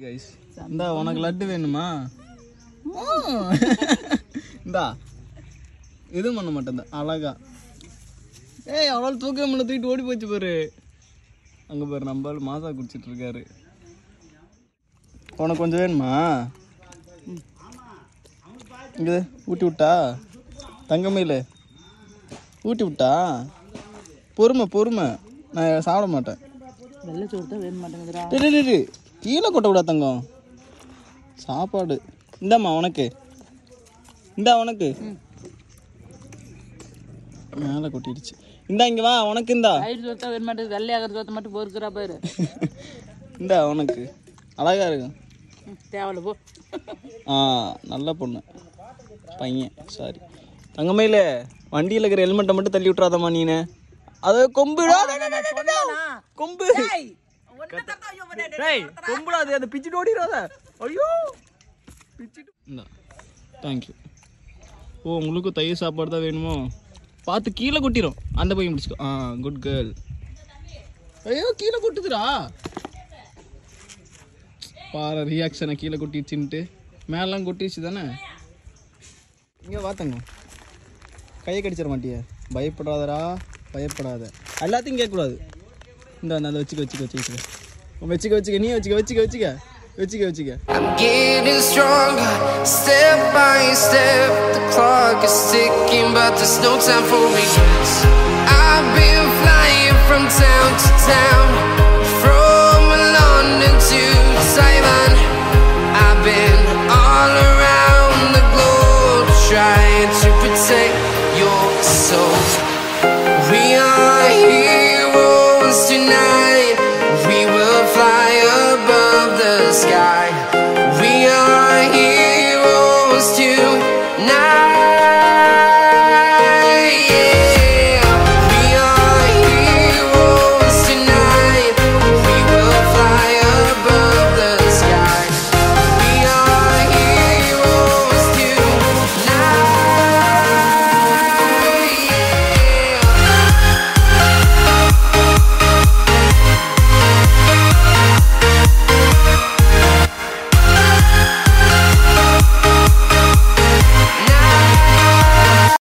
Guys இந்தா உனக்கு லட்டு வேணுமா இந்தா இது பண்ண மாட்டேன் அழகா ஏய் அவளால் தூக்க முடியல தூக்கிட்டு ஓடி போச்சு பாரு அங்கே பாரு நம்மளால் மாசா குடிச்சிட்டு இருக்காரு உனக்கு கொஞ்சம் வேணுமா இங்கே ஊட்டி விட்டா தங்கமயில ஊட்டி விட்டா பொறுமை பொறுமை நான் சாப்பிட மாட்டேன் வெள்ளை சோறு தான் வேணும் மாட்டேங்குதுடா டேய், டேய், டேய், டேய். கீழே கொட்ட விடா தங்கம் சாப்பாடு இந்தாம்மா உனக்கு இந்தா உனக்கு மேலே கொட்டிடுச்சு இந்தா இங்க வா உனக்கு இந்தா தயிர் சோறு தான் வேணும் மாட்டேங்குது வெள்ளையாகிற சோத்தை மட்டும் பொறுக்கிறா பாரு இந்தா உனக்கு அழகா இருக்கும் ம், தேவையில்ல போ ஆ நல்ல பொண்ணு பையன் சாரி தங்கமயில வண்டியில் இருக்கிற ஹெல்மெட்டை மட்டும் தள்ளி விட்றாதம்மா நீனு அது கொம்பு டா, டா, டா, டா, டா, டா. கொம்பு டேய் கொம்புடா அது அதை பிச்சுட்டு ஓடிடாத ஐயோ பிச்சுட்டு இந்தா தேங்க்யூ ஓ உங்களுக்கு தயிர் சாப்பாடு தான் வேணுமோ பார்த்து கீழே கொட்டிடும் அந்த பையன் பிடிச்சிக்கோ ஆ குட் கேர்ள் ஐயோ கீழே கொட்டுதுடா பாரு ரியாக்ஷனை கீழே கொட்டிடுச்சுன்ட்டு மேலாம் கொட்டிடுச்சு தானே இங்கே வாத்தங்க கையை கடிச்சிட மாட்டியே பயப்படாதடா பயப்படாத எல்லாத்தையும் கேட்கக்கூடாது இந்த அந்த வச்சுக்க வச்சுக்க வச்சுக்க வச்சுக்க வச்சுக்க நீ வச்சுக்க வச்சுக்க வச்சுக்க வச்சுக்க வச்சுக்க I'm getting stronger, step by step. The clock is ticking, but there's no time for regrets. I've been flying from town to town,